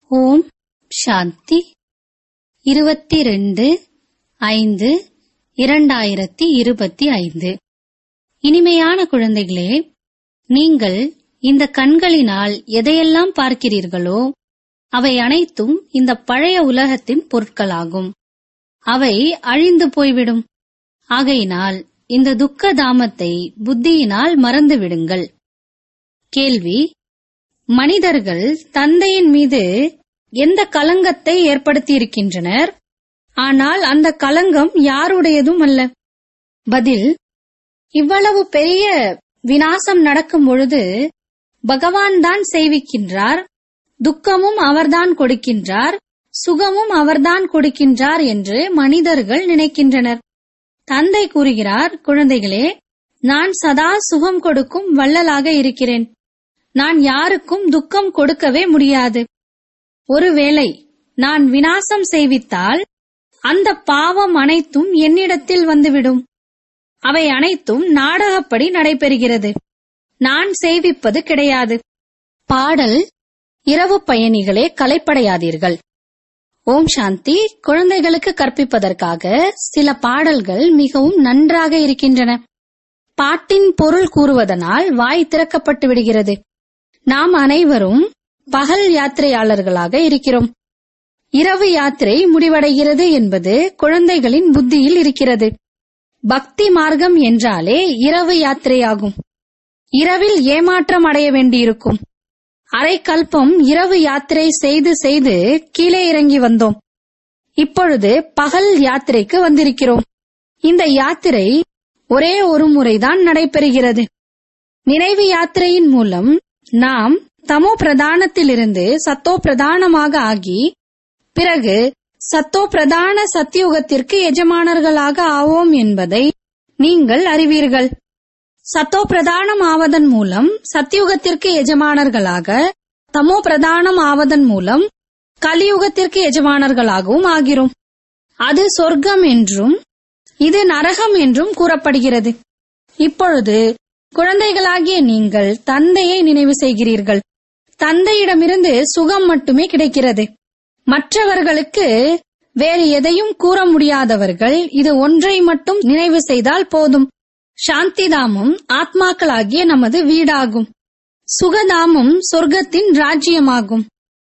ஓம் சாந்தி இருபத்தி ரெண்டு ஐந்து இரண்டாயிரத்தி இருபத்தி ஐந்து இனிமையான குழந்தைகளே நீங்கள் இந்த கண்களினால் எதையெல்லாம் பார்க்கிறீர்களோ அவை அனைத்தும் இந்த பழைய உலகத்தின் பொருட்களாகும் அவை அழிந்து போய்விடும் ஆகையினால் இந்த துக்க தாமத்தை புத்தியினால் மறந்து விடுங்கள் கேள்வி மனிதர்கள் தந்தையின் மீது எந்த கலங்கத்தை ஏற்படுத்தியிருக்கின்றனர் ஆனால் அந்த கலங்கம் யாருடையதும் அல்ல பதில் இவ்வளவு பெரிய வினாசம் நடக்கும் பொழுது பகவான் தான் செய்விக்கின்றார் துக்கமும் அவர்தான் கொடுக்கின்றார் சுகமும் அவர்தான் கொடுக்கின்றார் என்று மனிதர்கள் நினைக்கின்றனர் தந்தை கூறுகிறார் குழந்தைகளே நான் சதா சுகம் கொடுக்கும் வள்ளலாக இருக்கிறேன் நான் யாருக்கும் துக்கம் கொடுக்கவே முடியாது ஒருவேளை நான் வினாசம் செய்வித்தால் அந்த பாவம் அனைத்தும் என்னிடத்தில் வந்துவிடும் அவை அனைத்தும் நாடகப்படி நடைபெறுகிறது நான் செய்விப்பது கிடையாது பாடல் இரவு பயணிகளே கலைப்படையாதீர்கள் ஓம் சாந்தி குழந்தைகளுக்கு கற்பிப்பதற்காக சில பாடல்கள் மிகவும் நன்றாக இருக்கின்றன பாட்டின் பொருள் கூறுவதனால் வாய் திறக்கப்பட்டு விடுகிறது நாம் அனைவரும் பகல் யாத்திரையாளர்களாக இருக்கிறோம் இரவு யாத்திரை முடிவடைகிறது என்பது குழந்தைகளின் புத்தியில் இருக்கிறது பக்தி மார்க்கம் என்றாலே இரவு யாத்திரையாகும் இரவில் ஏமாற்றம் அடைய வேண்டியிருக்கும் அரை கல்பம் இரவு யாத்திரை செய்து செய்து கீழே இறங்கி வந்தோம் இப்பொழுது பகல் யாத்திரைக்கு வந்திருக்கிறோம் இந்த யாத்திரை ஒரே ஒரு முறைதான் நடைபெறுகிறது நினைவு யாத்திரையின் மூலம் நாம் தமோ பிரதானத்திலிருந்து சத்தோ பிரதானமாக ஆகி பிறகு சத்தோ பிரதான சத்தியுகத்திற்கு எஜமானர்களாக ஆவோம் என்பதை நீங்கள் அறிவீர்கள் சத்தோ பிரதானம் ஆவதன் மூலம் சத்தியுகத்திற்கு எஜமானர்களாக தமோ பிரதானம் ஆவதன் மூலம் கலியுகத்திற்கு எஜமானர்களாகவும் ஆகிறோம் அது சொர்க்கம் என்றும் இது நரகம் என்றும் கூறப்படுகிறது இப்பொழுது குழந்தைகளாகிய நீங்கள் தந்தையை நினைவு செய்கிறீர்கள் தந்தையிடமிருந்து சுகம் மட்டுமே கிடைக்கிறது மற்றவர்களுக்கு வேறு எதையும் கூற முடியாதவர்கள் இது ஒன்றை மட்டும் நினைவு செய்தால் போதும் சாந்திதாமம் ஆத்மாக்களாகிய நமது வீடாகும் சுகதாமம் சொர்க்கத்தின் ராஜ்யமாகும்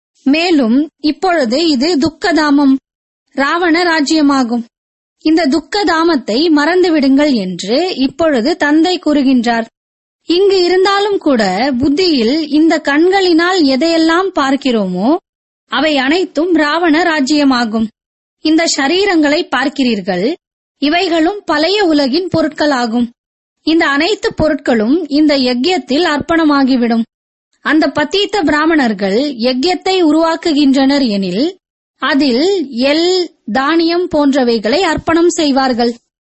மேலும் இப்பொழுது இது துக்கதாமம் ராவண ராஜ்யமாகும் இந்த துக்கதாமத்தை மறந்துவிடுங்கள் என்று இப்பொழுது தந்தை கூறுகின்றார் இங்கு இருந்தாலும் கூட புத்தியில் இந்த கண்களினால் எதையெல்லாம் பார்க்கிறோமோ அவை அனைத்தும் ராவண ராஜ்யமாகும் இந்த சரீரங்களை பார்க்கிறீர்கள் இவைகளும் பழைய உலகின் பொருட்களாகும் இந்த அனைத்து பொருட்களும் இந்த யஜ்யத்தில் அர்ப்பணமாகிவிடும் அந்த பத்தீத்த பிராமணர்கள் யஜ்யத்தை உருவாக்குகின்றனர் எனில் அதில் எல் தானியம் போன்றவைகளை அர்ப்பணம் செய்வார்கள்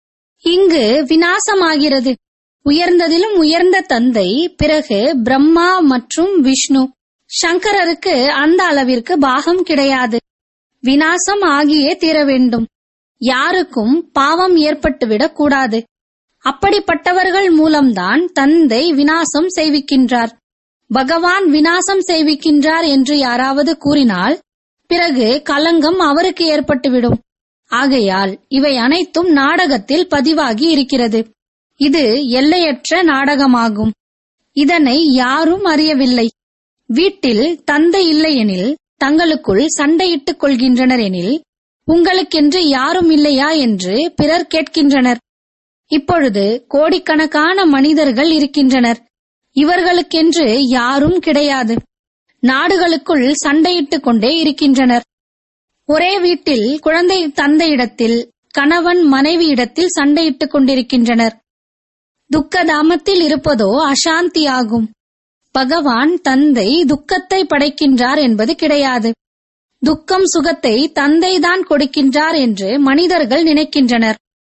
இங்கு வினாசமாகிறது உயர்ந்ததிலும் உயர்ந்த தந்தை பிறகு பிரம்மா மற்றும் விஷ்ணு சங்கரருக்கு அந்த அளவிற்கு பாகம் கிடையாது வினாசம் ஆகியே தீர வேண்டும் யாருக்கும் பாவம் ஏற்பட்டுவிடக் கூடாது அப்படிப்பட்டவர்கள் மூலம்தான் தந்தை வினாசம் செய்விக்கின்றார் பகவான் வினாசம் செய்விக்கின்றார் என்று யாராவது கூறினால் பிறகு கலங்கம் அவருக்கு ஏற்பட்டுவிடும் ஆகையால் இவை அனைத்தும் நாடகத்தில் பதிவாகி இருக்கிறது இது எல்லையற்ற நாடகமாகும் இதனை யாரும் அறியவில்லை வீட்டில் தந்தை இல்லையெனில் தங்களுக்குள் சண்டையிட்டுக் கொள்கின்றனர் எனில் உங்களுக்கென்று யாரும் இல்லையா என்று பிறர் கேட்கின்றனர் இப்பொழுது கோடிக்கணக்கான மனிதர்கள் இருக்கின்றனர் இவர்களுக்கென்று யாரும் கிடையாது நாடுகளுக்குள் சண்டையிட்டுக் கொண்டே இருக்கின்றனர் ஒரே வீட்டில் குழந்தை தந்தையிடத்தில் கணவன் மனைவி இடத்தில் சண்டையிட்டுக் கொண்டிருக்கின்றனர் துக்கதாமத்தில் இருப்பதோ அசாந்தியாகும் பகவான் தந்தை துக்கத்தை படைக்கின்றார் என்பது கிடையாது துக்கம் சுகத்தை தந்தைதான் கொடுக்கின்றார் என்று மனிதர்கள் நினைக்கின்றனர்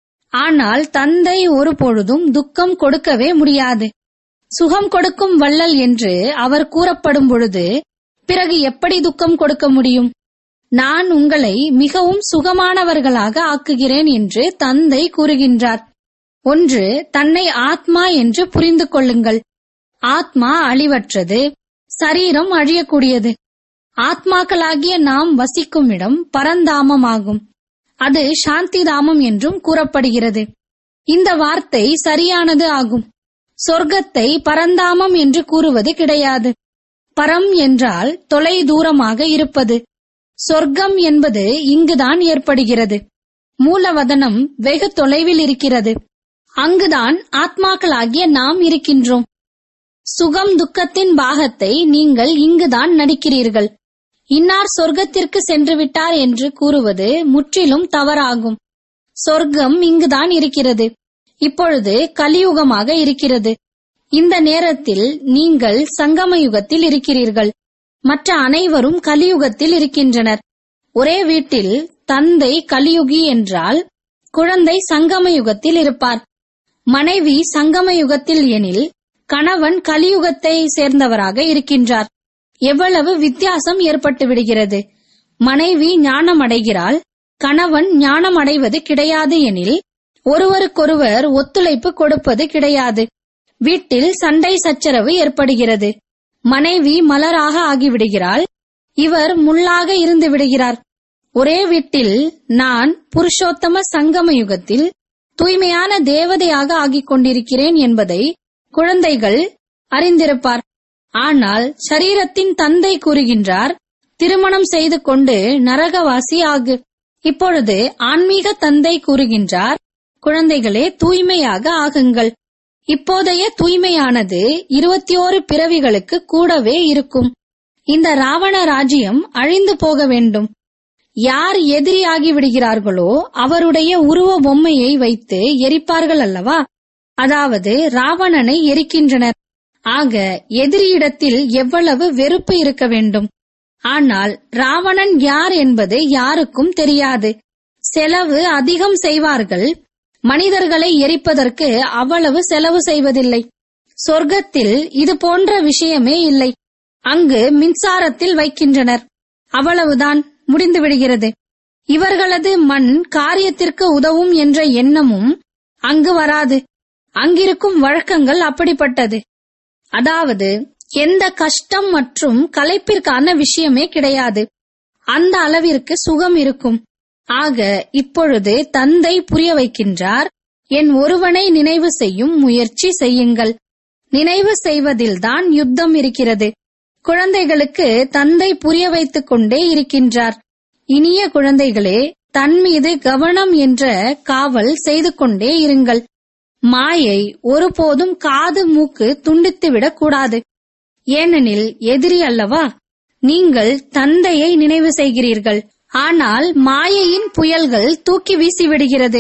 ஆனால் தந்தை ஒருபொழுதும் துக்கம் கொடுக்கவே முடியாது சுகம் கொடுக்கும் வள்ளல் என்று அவர் கூறப்படும் பொழுது பிறகு எப்படி துக்கம் கொடுக்க முடியும் நான் உங்களை மிகவும் சுகமானவர்களாக ஆக்குகிறேன் என்று தந்தை கூறுகின்றார் ஒன்று தன்னை ஆத்மா என்று புரிந்து கொள்ளுங்கள் ஆத்மா அழிவற்றது சரீரம் அழியக்கூடியது ஆத்மாக்களாகிய நாம் வசிக்கும் இடம் பரந்தாமமாகும் அது சாந்தி தாமம் என்றும் கூறப்படுகிறது இந்த வார்த்தை சரியானது ஆகும் சொர்க்கத்தை பரந்தாமம் என்று கூறுவது கிடையாது பரம் என்றால் தொலை தூரமாக இருப்பது சொர்க்கம் என்பது இங்குதான் ஏற்படுகிறது மூலவதனம் வெகு தொலைவில் இருக்கிறது அங்குதான் ஆத்மாக்களாகிய நாம் இருக்கின்றோம் சுகம் துக்கத்தின் பாகத்தை நீங்கள் இங்குதான் நடிக்கிறீர்கள் இன்னார் சொர்க்கத்திற்கு சென்று விட்டார் என்று கூறுவது முற்றிலும் தவறாகும் சொர்க்கம் இங்குதான் இருக்கிறது இப்பொழுது கலியுகமாக இருக்கிறது இந்த நேரத்தில் நீங்கள் சங்கம யுகத்தில் இருக்கிறீர்கள் மற்ற அனைவரும் கலியுகத்தில் இருக்கின்றனர் ஒரே வீட்டில் தந்தை கலியுகி என்றால் குழந்தை சங்கம யுகத்தில் இருப்பார் மனைவி சங்கம யுகத்தில் எனில் கணவன் கலியுகத்தை சேர்ந்தவராக இருக்கின்றார் எவ்வளவு வித்தியாசம் ஏற்பட்டு விடுகிறது மனைவி ஞானம் அடைகிறாள் கணவன் ஞானம் அடைவது கிடையாது எனில் ஒருவருக்கொருவர் ஒத்துழைப்பு கொடுப்பது கிடையாது வீட்டில் சண்டை சச்சரவு ஏற்படுகிறது மனைவி மலராக ஆகிவிடுகிறாள் இவர் முள்ளாக இருந்து விடுகிறார் ஒரே வீட்டில் நான் புருஷோத்தம சங்கம யுகத்தில் தூய்மையான தேவதையாக ஆகிக் கொண்டிருக்கிறேன் என்பதை குழந்தைகள் அறிந்திருப்பார் ஆனால் சரீரத்தின் தந்தை கூறுகின்றார் திருமணம் செய்து கொண்டு நரகவாசி ஆகு இப்பொழுது ஆன்மீக தந்தை கூறுகின்றார் குழந்தைகளே தூய்மையாக ஆகுங்கள் இப்போதைய தூய்மையானது இருபத்தி ஓரு பிறவிகளுக்கு கூடவே இருக்கும் இந்த ராவண ராஜ்யம் அழிந்து போக வேண்டும் யார் எதிரியாகி விடுகிறார்களோ அவருடைய உருவ பொம்மையை வைத்து எரிப்பார்கள் அல்லவா அதாவது ராவணனை எரிக்கின்றனர் ஆக எதிரியிடத்தில் எவ்வளவு வெறுப்பு இருக்க வேண்டும் ஆனால் ராவணன் யார் என்பது யாருக்கும் தெரியாது செலவு அதிகம் செய்வார்கள் மனிதர்களை எரிப்பதற்கு அவ்வளவு செலவு செய்வதில்லை சொர்க்கத்தில் இது போன்ற விஷயமே இல்லை அங்கு மின்சாரத்தில் வைக்கின்றனர் அவ்வளவுதான் முடிந்து விடுகிறது இவர்களது மண் காரியத்திற்கு உதவும் என்ற எண்ணமும் அங்கு வராது அங்கிருக்கும் வழக்கங்கள் அப்படிப்பட்டது அதாவது எந்த கஷ்டம் மற்றும் களைப்பிற்கான விஷயமே கிடையாது அந்த அளவிற்கு சுகம் இருக்கும் ஆக இப்பொழுது தந்தை புரிய வைக்கின்றார் என் ஒருவனை நினைவு செய்யும் முயற்சி செய்யுங்கள் நினைவு செய்வதில்தான் யுத்தம் இருக்கிறது குழந்தைகளுக்கு தந்தை புரிய வைத்துக் கொண்டே இருக்கின்றார் இனிய குழந்தைகளே தன் மீது கவனம் என்ற காவல் செய்து கொண்டே இருங்கள் மாயை ஒருபோதும் காது மூக்கு துண்டித்துவிடக் கூடாது ஏனெனில் எதிரி அல்லவா நீங்கள் தந்தையை நினைவு செய்கிறீர்கள் ஆனால் மாயையின் புயல்கள் தூக்கி வீசிவிடுகிறது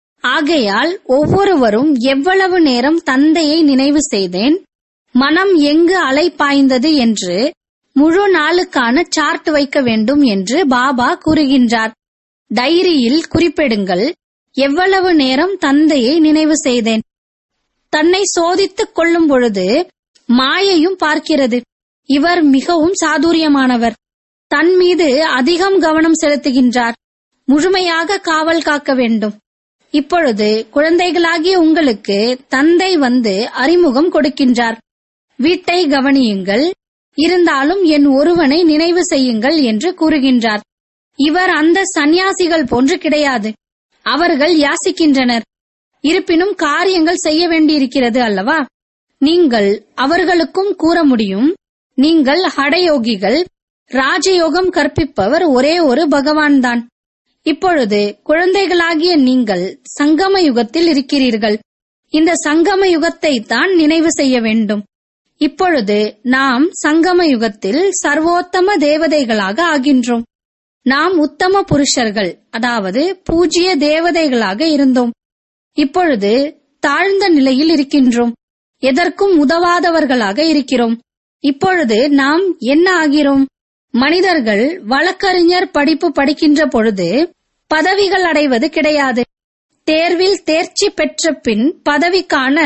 ஆகையால் ஒவ்வொருவரும் எவ்வளவு நேரம் தந்தையை நினைவு செய்தேன் மனம் எங்கு அலை பாய்ந்தது என்று முழு நாளுக்கான சார்ட் வைக்க வேண்டும் என்று பாபா கூறுகின்றார் டைரியில் குறிப்பிடுங்கள் எவ்வளவு நேரம் தந்தையை நினைவு செய்தேன் தன்னை சோதித்துக் கொள்ளும் பொழுது மாயையும் பார்க்கிறது இவர் மிகவும் சாதுரியமானவர் தன் மீது அதிகம் கவனம் செலுத்துகின்றார் முழுமையாக காவல் காக்க வேண்டும் இப்பொழுது குழந்தைகளாகிய உங்களுக்கு தந்தை வந்து அறிமுகம் கொடுக்கின்றார் வீட்டை கவனியுங்கள் இருந்தாலும் என் ஒருவனை நினைவு செய்யுங்கள் என்று கூறுகின்றார் இவர் அந்த சந்நியாசிகள் போன்று கிடையாது அவர்கள் யாசிக்கின்றனர் இருப்பினும் காரியங்கள் செய்ய வேண்டியிருக்கிறது அல்லவா நீங்கள் அவர்களுக்கும் கூற முடியும் நீங்கள் ஹடயோகிகள் ராஜயோகம் கற்பிப்பவர் ஒரே ஒரு பகவான்தான் இப்பொழுது குழந்தைகளாகிய நீங்கள் சங்கம யுகத்தில் இருக்கிறீர்கள் இந்த சங்கம யுகத்தை தான் நினைவு செய்ய வேண்டும் இப்பொழுது நாம் சங்கம யுகத்தில் சர்வோத்தம தேவதைகளாக ஆகின்றோம் நாம் உத்தம புருஷர்கள் அதாவது பூஜ்ய தேவதைகளாக இருந்தோம் இப்பொழுது தாழ்ந்த நிலையில் இருக்கின்றோம் எதற்கும் உதவாதவர்களாக இருக்கிறோம் இப்பொழுது நாம் என்ன ஆகிறோம் மனிதர்கள் வழக்கறிஞர் படிப்பு படிக்கின்ற பொழுது பதவிகள் அடைவது கிடையாது தேர்வில் தேர்ச்சி பெற்ற பின் பதவிக்கான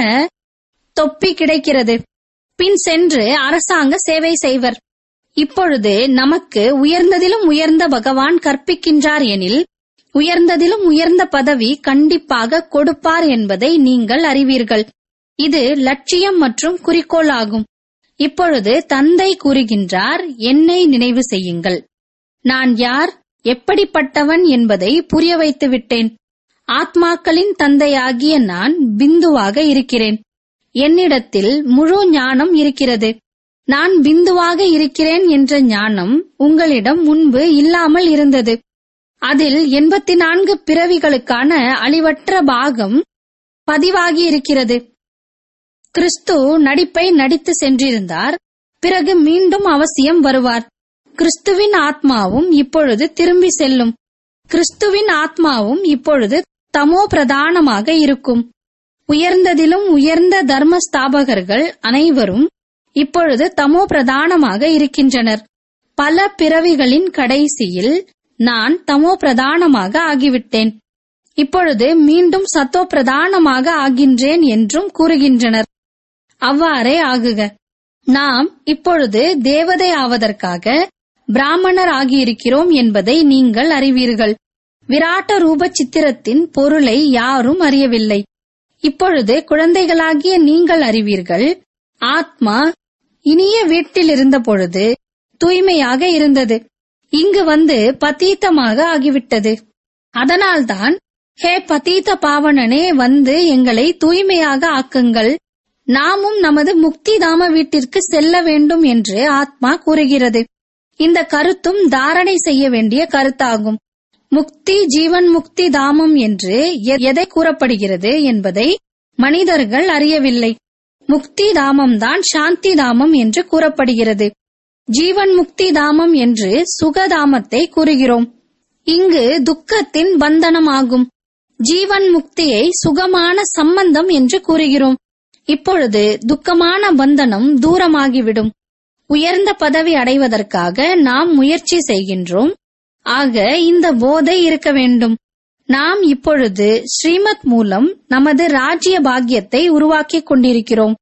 தொப்பி கிடைக்கிறது பின் சென்று அரசாங்க சேவை செய்வர் இப்பொழுது நமக்கு உயர்ந்ததிலும் உயர்ந்த பகவான் கற்பிக்கின்றார் எனில் உயர்ந்ததிலும் உயர்ந்த பதவி கண்டிப்பாக கொடுப்பார் என்பதை நீங்கள் அறிவீர்கள் இது லட்சியம் மற்றும் குறிக்கோள் ஆகும் இப்பொழுது தந்தை கூறுகின்றார் என்னை நினைவு செய்யுங்கள் நான் யார் எப்படிப்பட்டவன் என்பதை புரிய வைத்து விட்டேன் ஆத்மாக்களின் தந்தையாகிய நான் பிந்துவாக இருக்கிறேன் என்னிடத்தில் முழு ஞானம் இருக்கிறது நான் பிந்துவாக இருக்கிறேன் என்ற ஞானம் உங்களிடம் முன்பு இல்லாமல் இருந்தது அதில் எண்பத்தி நான்கு பிறவிகளுக்கான அழிவற்ற பாகம் பதிவாகி இருக்கிறது கிறிஸ்து நடிப்பை நடித்து சென்றிருந்தார் பிறகு மீண்டும் அவசியம் வருவார் கிறிஸ்துவின் ஆத்மாவும் இப்பொழுது திரும்பி செல்லும் கிறிஸ்துவின் ஆத்மாவும் இப்பொழுது தமோ பிரதானமாக இருக்கும் உயர்ந்ததிலும் உயர்ந்த தர்ம ஸ்தாபகர்கள் அனைவரும் இப்பொழுது தமோ பிரதானமாக இருக்கின்றனர் பல பிறவிகளின் கடைசியில் நான் தமோ பிரதானமாக ஆகிவிட்டேன் இப்பொழுது மீண்டும் சத்தோ பிரதானமாக ஆகின்றேன் என்றும் கூறுகின்றனர் அவ்வாறே ஆகுக நாம் இப்பொழுது தேவதை ஆவதற்காக பிராமணர் ஆகியிருக்கிறோம் என்பதை நீங்கள் அறிவீர்கள் விராட்ட ரூப சித்திரத்தின் பொருளை யாரும் அறியவில்லை இப்பொழுது குழந்தைகளாகிய நீங்கள் அறிவீர்கள் ஆத்மா இனிய வீட்டில் இருந்த பொழுது தூய்மையாக இருந்தது இங்கு வந்து பதீத்தமாக ஆகிவிட்டது அதனால்தான் ஹே பதீத பாவனனே வந்து எங்களை தூய்மையாக ஆக்குங்கள் நாமும் நமது முக்தி தாம வீட்டிற்கு செல்ல வேண்டும் என்று ஆத்மா கூறுகிறது இந்த கருத்தும் தாரணை செய்ய வேண்டிய கருத்தாகும் முக்தி ஜீவன் முக்தி தாமம் என்று எ- எதை கூறப்படுகிறது என்பதை மனிதர்கள் அறியவில்லை முக்தி தாமம் தான் சாந்தி தாமம் என்று கூறப்படுகிறது ஜீவன் முக்தி தாமம் என்று சுகதாமத்தை கூறுகிறோம் இங்கு துக்கத்தின் பந்தனமாகும் ஜீவன் முக்தியை சுகமான சம்பந்தம் என்று கூறுகிறோம் இப்பொழுது துக்கமான பந்தனம் தூரமாகிவிடும் உயர்ந்த பதவி அடைவதற்காக நாம் முயற்சி செய்கின்றோம் ஆக இந்த போதை இருக்க வேண்டும் நாம் இப்பொழுது ஸ்ரீமத் மூலம் நமது ராஜ்ய பாக்கியத்தை உருவாக்கிக் கொண்டிருக்கிறோம்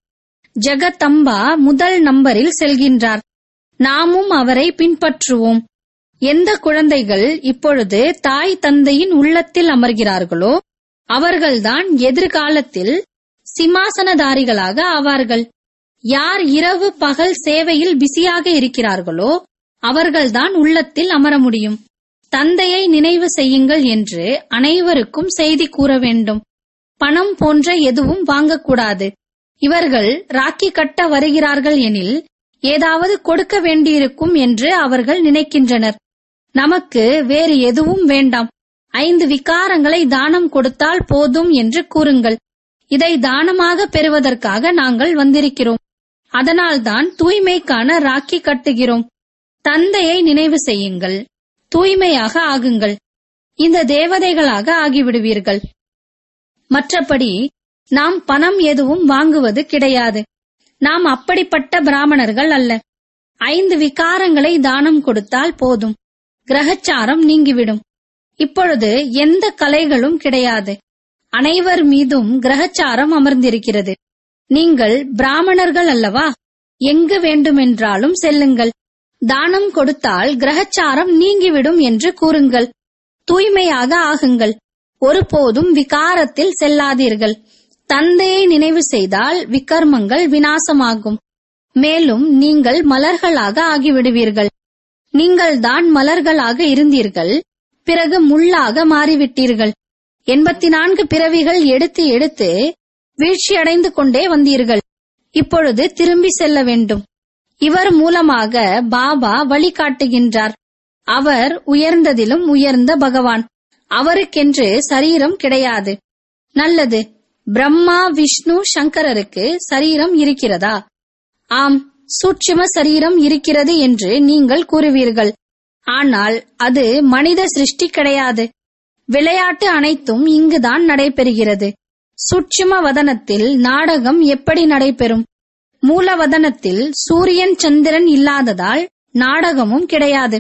ஜெகதம்பா முதல் நம்பரில் செல்கின்றார் நாமும் அவரை பின்பற்றுவோம் எந்த குழந்தைகள் இப்பொழுது தாய் தந்தையின் உள்ளத்தில் அமர்கிறார்களோ அவர்கள்தான் எதிர்காலத்தில் சிம்மாசனதாரிகளாக ஆவார்கள் யார் இரவு பகல் சேவையில் பிஸியாக இருக்கிறார்களோ அவர்கள்தான் உள்ளத்தில் அமர முடியும் தந்தையை நினைவு செய்யுங்கள் என்று அனைவருக்கும் செய்தி கூற வேண்டும் பணம் போன்ற எதுவும் வாங்கக்கூடாது இவர்கள் ராக்கி கட்ட வருகிறார்கள் எனில் ஏதாவது கொடுக்க வேண்டியிருக்கும் என்று அவர்கள் நினைக்கின்றனர் நமக்கு வேறு எதுவும் வேண்டாம் ஐந்து விகாரங்களை தானம் கொடுத்தால் போதும் என்று கூறுங்கள் இதை தானமாக பெறுவதற்காக நாங்கள் வந்திருக்கிறோம் அதனால்தான் தூய்மைக்கான ராக்கி கட்டுகிறோம் தந்தையை நினைவு செய்யுங்கள் தூய்மையாக ஆகுங்கள் இந்த தேவதைகளாக ஆகிவிடுவீர்கள் மற்றபடி நாம் பணம் எதுவும் வாங்குவது கிடையாது நாம் அப்படிப்பட்ட பிராமணர்கள் அல்ல ஐந்து விகாரங்களை தானம் கொடுத்தால் போதும் கிரகச்சாரம் நீங்கிவிடும் இப்பொழுது எந்த கலைகளும் கிடையாது அனைவர் மீதும் கிரகச்சாரம் அமர்ந்திருக்கிறது நீங்கள் பிராமணர்கள் அல்லவா எங்கு வேண்டுமென்றாலும் செல்லுங்கள் தானம் கொடுத்தால் கிரகச்சாரம் நீங்கிவிடும் என்று கூறுங்கள் தூய்மையாக ஆகுங்கள் ஒருபோதும் விகாரத்தில் செல்லாதீர்கள் தந்தையை நினைவு செய்தால் விகர்மங்கள் வினாசமாகும் மேலும் நீங்கள் மலர்களாக ஆகிவிடுவீர்கள் நீங்கள்தான் மலர்களாக இருந்தீர்கள் பிறகு முள்ளாக மாறிவிட்டீர்கள் எண்பத்தி நான்கு பிறவிகள் எடுத்து எடுத்து வீழ்ச்சியடைந்து கொண்டே வந்தீர்கள் இப்பொழுது திரும்பி செல்ல வேண்டும் இவர் மூலமாக பாபா வழிகாட்டுகின்றார் அவர் உயர்ந்ததிலும் உயர்ந்த பகவான் அவருக்கென்று சரீரம் கிடையாது நல்லது பிரம்மா விஷ்ணு சங்கரருக்கு சரீரம் இருக்கிறதா ஆம் சூட்சும சரீரம் இருக்கிறது என்று நீங்கள் கூறுவீர்கள் ஆனால் அது மனித சிருஷ்டி கிடையாது விளையாட்டு அனைத்தும் இங்குதான் நடைபெறுகிறது சூட்சும வதனத்தில் நாடகம் எப்படி நடைபெறும் மூலவதனத்தில் சூரியன் சந்திரன் இல்லாததால் நாடகமும் கிடையாது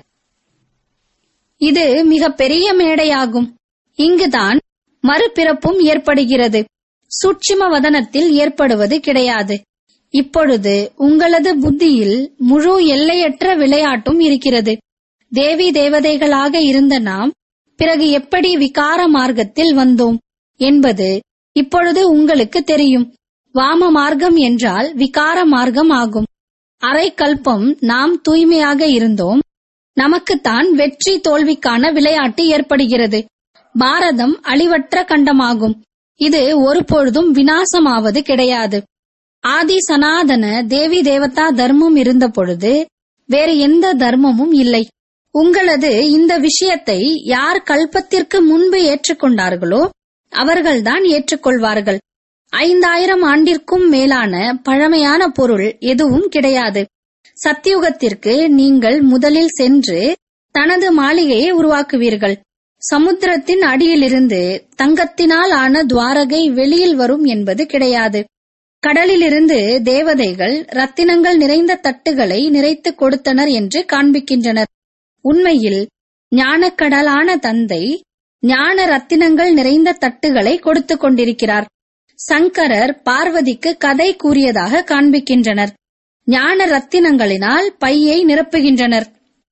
இது மிக பெரிய மேடையாகும் இங்குதான் மறுபிறப்பும் ஏற்படுகிறது சூட்சும வதனத்தில் ஏற்படுவது கிடையாது இப்பொழுது உங்களது புத்தியில் முழு எல்லையற்ற விளையாட்டும் இருக்கிறது தேவி தேவதைகளாக இருந்த நாம் பிறகு எப்படி விகார மார்க்கத்தில் வந்தோம் என்பது இப்பொழுது உங்களுக்கு தெரியும் வாம மார்க்கம் என்றால் விகார மார்க்கம் ஆகும் அரை கல்பம் நாம் தூய்மையாக இருந்தோம் நமக்குத்தான் வெற்றி தோல்விக்கான விளையாட்டு ஏற்படுகிறது பாரதம் அழிவற்ற கண்டமாகும் இது ஒருபொழுதும் வினாசமாவது கிடையாது ஆதி சனாதன தேவி தேவதா தர்மம் இருந்த பொழுது வேறு எந்த தர்மமும் இல்லை உங்களது இந்த விஷயத்தை யார் கல்பத்திற்கு முன்பு ஏற்றுக்கொண்டார்களோ அவர்கள்தான் ஏற்றுக்கொள்வார்கள் ஐந்தாயிரம் ஆண்டிற்கும் மேலான பழமையான பொருள் எதுவும் கிடையாது சத்தியுகத்திற்கு நீங்கள் முதலில் சென்று தனது மாளிகையை உருவாக்குவீர்கள் சமுத்திரத்தின் அடியிலிருந்து தங்கத்தினால் ஆன துவாரகை வெளியில் வரும் என்பது கிடையாது கடலிலிருந்து தேவதைகள் ரத்தினங்கள் நிறைந்த தட்டுகளை நிறைத்து கொடுத்தனர் என்று காண்பிக்கின்றனர் உண்மையில் ஞானக்கடலான தந்தை ஞான ரத்தினங்கள் நிறைந்த தட்டுகளை கொடுத்து கொண்டிருக்கிறார் சங்கரர் பார்வதிக்கு கதை கூறியதாக காண்பிக்கின்றனர் ஞான ரத்தினங்களினால் பையை நிரப்புகின்றனர்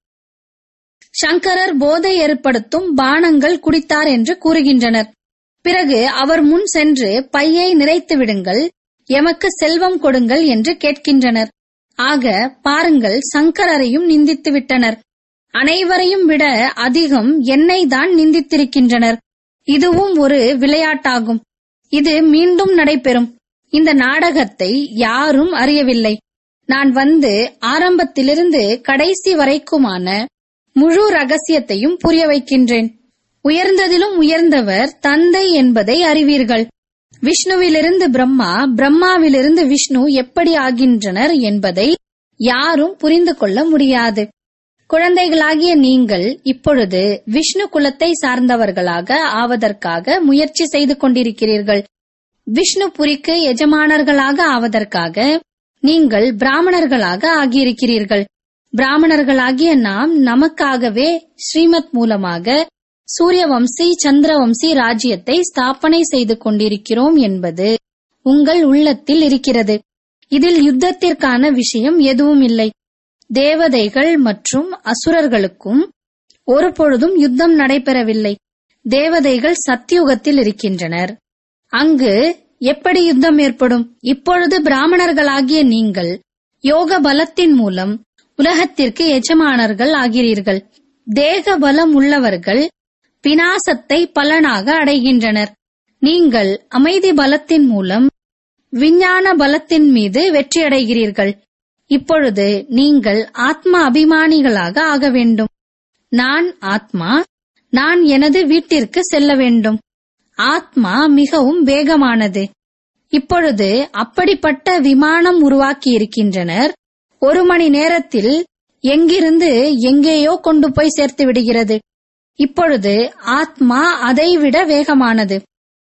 சங்கரர் போதை ஏற்படுத்தும் பானங்கள் குடித்தார் என்று கூறுகின்றனர் பிறகு அவர் முன் சென்று பையை நிறைத்து விடுங்கள் எமக்கு செல்வம் கொடுங்கள் என்று கேட்கின்றனர் ஆக பாருங்கள் சங்கரரையும் நிந்தித்து விட்டனர் அனைவரையும் விட அதிகம் என்னை தான் நிந்தித்திருக்கின்றனர் இதுவும் ஒரு விளையாட்டாகும் இது மீண்டும் நடைபெறும் இந்த நாடகத்தை யாரும் அறியவில்லை நான் வந்து ஆரம்பத்திலிருந்து கடைசி வரைக்குமான முழு ரகசியத்தையும் புரிய வைக்கின்றேன் உயர்ந்ததிலும் உயர்ந்தவர் தந்தை என்பதை அறிவீர்கள் விஷ்ணுவிலிருந்து பிரம்மா பிரம்மாவிலிருந்து விஷ்ணு எப்படி ஆகின்றனர் என்பதை யாரும் புரிந்து கொள்ள முடியாது குழந்தைகளாகிய நீங்கள் இப்பொழுது விஷ்ணு குலத்தை சார்ந்தவர்களாக ஆவதற்காக முயற்சி செய்து கொண்டிருக்கிறீர்கள் விஷ்ணுபுரிக்கு எஜமானர்களாக ஆவதற்காக நீங்கள் பிராமணர்களாக ஆகியிருக்கிறீர்கள் பிராமணர்களாகிய நாம் நமக்காகவே ஸ்ரீமத் மூலமாக சூரியவம்சி சந்திரவம்சி ராஜ்யத்தை ஸ்தாபனை செய்து கொண்டிருக்கிறோம் என்பது உங்கள் உள்ளத்தில் இருக்கிறது இதில் யுத்தத்திற்கான விஷயம் எதுவும் இல்லை தேவதைகள் மற்றும் அசுரர்களுக்கும் ஒரு பொழுதும் யுத்தம் நடைபெறவில்லை தேவதைகள் சத்தியுகத்தில் இருக்கின்றனர் அங்கு எப்படி யுத்தம் ஏற்படும் இப்பொழுது பிராமணர்களாகிய நீங்கள் யோக பலத்தின் மூலம் உலகத்திற்கு எஜமானர்கள் ஆகிறீர்கள் தேக பலம் உள்ளவர்கள் வினாசத்தை பலனாக அடைகின்றனர் நீங்கள் அமைதி பலத்தின் மூலம் விஞ்ஞான பலத்தின் மீது வெற்றியடைகிறீர்கள் இப்பொழுது நீங்கள் ஆத்மா அபிமானிகளாக ஆக வேண்டும் நான் ஆத்மா நான் எனது வீட்டிற்கு செல்ல வேண்டும் ஆத்மா மிகவும் வேகமானது இப்பொழுது அப்படிப்பட்ட விமானம் உருவாக்கி இருக்கின்றனர் ஒரு மணி நேரத்தில் எங்கிருந்து எங்கேயோ கொண்டு போய் சேர்த்து விடுகிறது இப்பொழுது ஆத்மா அதைவிட வேகமானது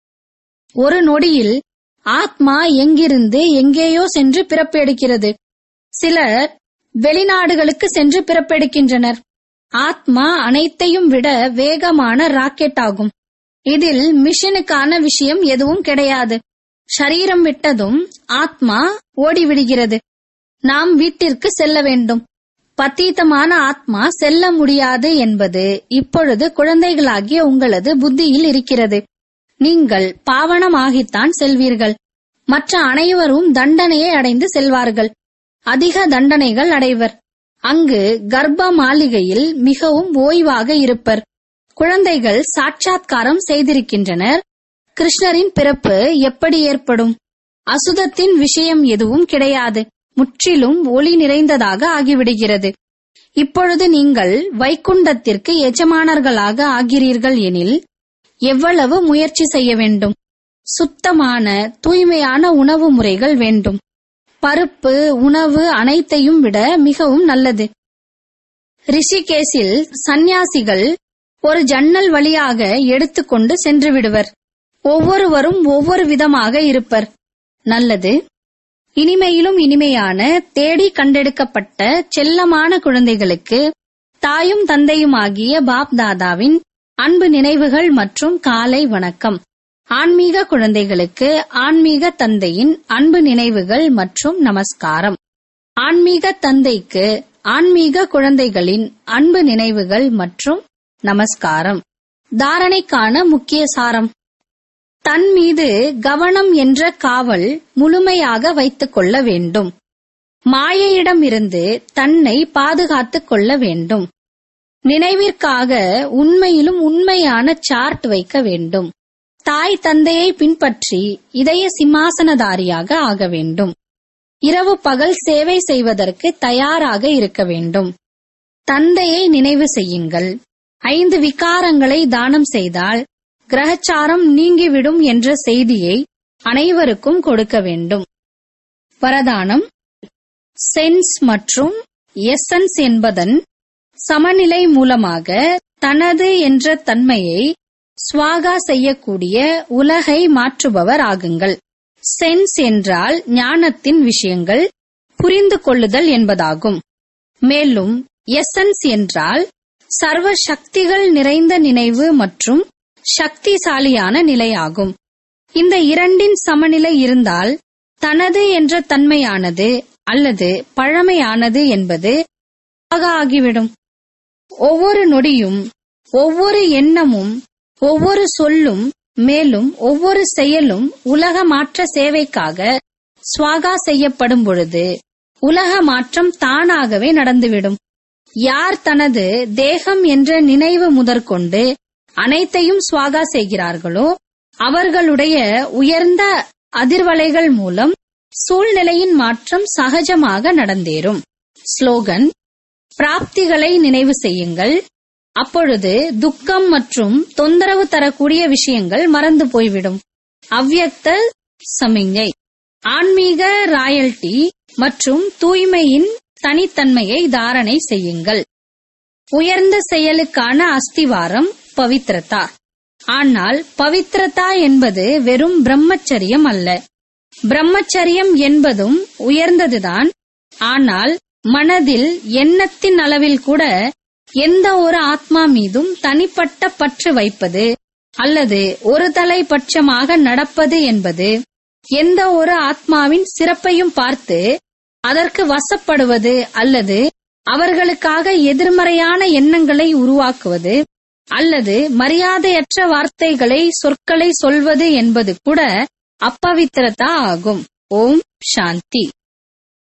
ஒரு நொடியில் ஆத்மா எங்கிருந்து எங்கேயோ சென்று பிறப்பெடுக்கிறது சிலர் வெளிநாடுகளுக்கு சென்று பிறப்பெடுக்கின்றனர் ஆத்மா அனைத்தையும் விட வேகமான ராக்கெட் ஆகும் இதில் மிஷனுக்கான விஷயம் எதுவும் கிடையாது சரீரம் விட்டதும் ஆத்மா ஓடிவிடுகிறது நாம் வீட்டிற்கு செல்ல வேண்டும் பத்தீத்தமான ஆத்மா செல்ல முடியாது என்பது இப்பொழுது குழந்தைகளாகிய உங்களது புத்தியில் இருக்கிறது நீங்கள் பாவனமாகித்தான் செல்வீர்கள் மற்ற அனைவரும் தண்டனையை அடைந்து செல்வார்கள் அதிக தண்டனைகள் அடைவர் அங்கு கர்ப்ப மாளிகையில் மிகவும் ஓய்வாக இருப்பர் குழந்தைகள் சாட்சாத்காரம் செய்திருக்கின்றனர் கிருஷ்ணரின் பிறப்பு எப்படி ஏற்படும் அசுதத்தின் விஷயம் எதுவும் கிடையாது முற்றிலும் ஒளி நிறைந்ததாக ஆகிவிடுகிறது இப்பொழுது நீங்கள் வைகுண்டத்திற்கு எஜமானர்களாக ஆகிறீர்கள் எனில் எவ்வளவு முயற்சி செய்ய வேண்டும் சுத்தமான தூய்மையான உணவு முறைகள் வேண்டும் பருப்பு உணவு அனைத்தையும் விட மிகவும் நல்லது ரிஷிகேசில் சந்நியாசிகள் ஒரு ஜன்னல் வழியாக எடுத்துக்கொண்டு சென்று விடுவர் ஒவ்வொருவரும் ஒவ்வொரு விதமாக இருப்பர் நல்லது இனிமையிலும் இனிமையான தேடி கண்டெடுக்கப்பட்ட செல்லமான குழந்தைகளுக்கு தாயும் தந்தையுமாகிய பாப் தாதாவின் அன்பு நினைவுகள் மற்றும் காலை வணக்கம் ஆன்மீக குழந்தைகளுக்கு ஆன்மீக தந்தையின் அன்பு நினைவுகள் மற்றும் நமஸ்காரம் ஆன்மீக தந்தைக்கு ஆன்மீக குழந்தைகளின் அன்பு நினைவுகள் மற்றும் நமஸ்காரம் தாரணைக்கான முக்கிய சாரம் தன் மீது கவனம் என்ற காவல் முழுமையாக வைத்துக் கொள்ள வேண்டும் மாயையிடமிருந்து தன்னை பாதுகாத்துக் கொள்ள வேண்டும் நினைவிற்காக உண்மையிலும் உண்மையான சார்ட் வைக்க வேண்டும் தாய் தந்தையை பின்பற்றி இதய சிம்மாசனதாரியாக ஆக வேண்டும் இரவு பகல் சேவை செய்வதற்கு தயாராக இருக்க வேண்டும் தந்தையை நினைவு செய்யுங்கள் ஐந்து விகாரங்களை தானம் செய்தால் கிரகச்சாரம் நீங்கிவிடும் என்ற செய்தியை அனைவருக்கும் கொடுக்க வேண்டும் வரதானம் சென்ஸ் மற்றும் எசன்ஸ் என்பதன் சமநிலை மூலமாக தனது என்ற தன்மையை ஸ்வாகா செய்யக்கூடிய உலகை மாற்றுபவர் ஆகுங்கள் சென்ஸ் என்றால் ஞானத்தின் விஷயங்கள் புரிந்து கொள்ளுதல் என்பதாகும் மேலும் எசன்ஸ் என்றால் சர்வ சக்திகள் நிறைந்த நினைவு மற்றும் சக்திசாலியான நிலையாகும் இந்த இரண்டின் சமநிலை இருந்தால் தனது என்ற தன்மையானது அல்லது பழமையானது என்பது ஆக ஆகிவிடும் ஒவ்வொரு நொடியும் ஒவ்வொரு எண்ணமும் ஒவ்வொரு சொல்லும் மேலும் ஒவ்வொரு செயலும் உலக மாற்ற சேவைக்காக ஸ்வாகா செய்யப்படும் பொழுது உலக மாற்றம் தானாகவே நடந்துவிடும் யார் தனது தேகம் என்ற நினைவு முதற்கொண்டு அனைத்தையும் ஸ்வாகா செய்கிறார்களோ அவர்களுடைய உயர்ந்த அதிர்வலைகள் மூலம் சூழ்நிலையின் மாற்றம் சகஜமாக நடந்தேறும் ஸ்லோகன் பிராப்திகளை நினைவு செய்யுங்கள் அப்பொழுது துக்கம் மற்றும் தொந்தரவு தரக்கூடிய விஷயங்கள் மறந்து போய்விடும் அவ்யக்த சமிஞ்ஞை ஆன்மீக ராயல்டி மற்றும் தூய்மையின் தனித்தன்மையை தாரணை செய்யுங்கள் உயர்ந்த செயலுக்கான அஸ்திவாரம் பவித்ரதா ஆனால் பவித்ரதா என்பது வெறும் பிரம்மச்சரியம் அல்ல பிரம்மச்சரியம் என்பதும் உயர்ந்ததுதான் ஆனால் மனதில் எண்ணத்தின் அளவில் கூட எந்த ஒரு ஆத்மா மீதும் தனிப்பட்ட பற்று வைப்பது அல்லது ஒரு தலை பட்சமாக நடப்பது என்பது எந்த ஒரு ஆத்மாவின் சிறப்பையும் பார்த்து அதற்கு வசப்படுவது அல்லது அவர்களுக்காக எதிர்மறையான எண்ணங்களை உருவாக்குவது அல்லது மரியாதையற்ற வார்த்தைகளை சொற்களை சொல்வது என்பது கூட அப்பவித்திரதா ஆகும் ஓம் சாந்தி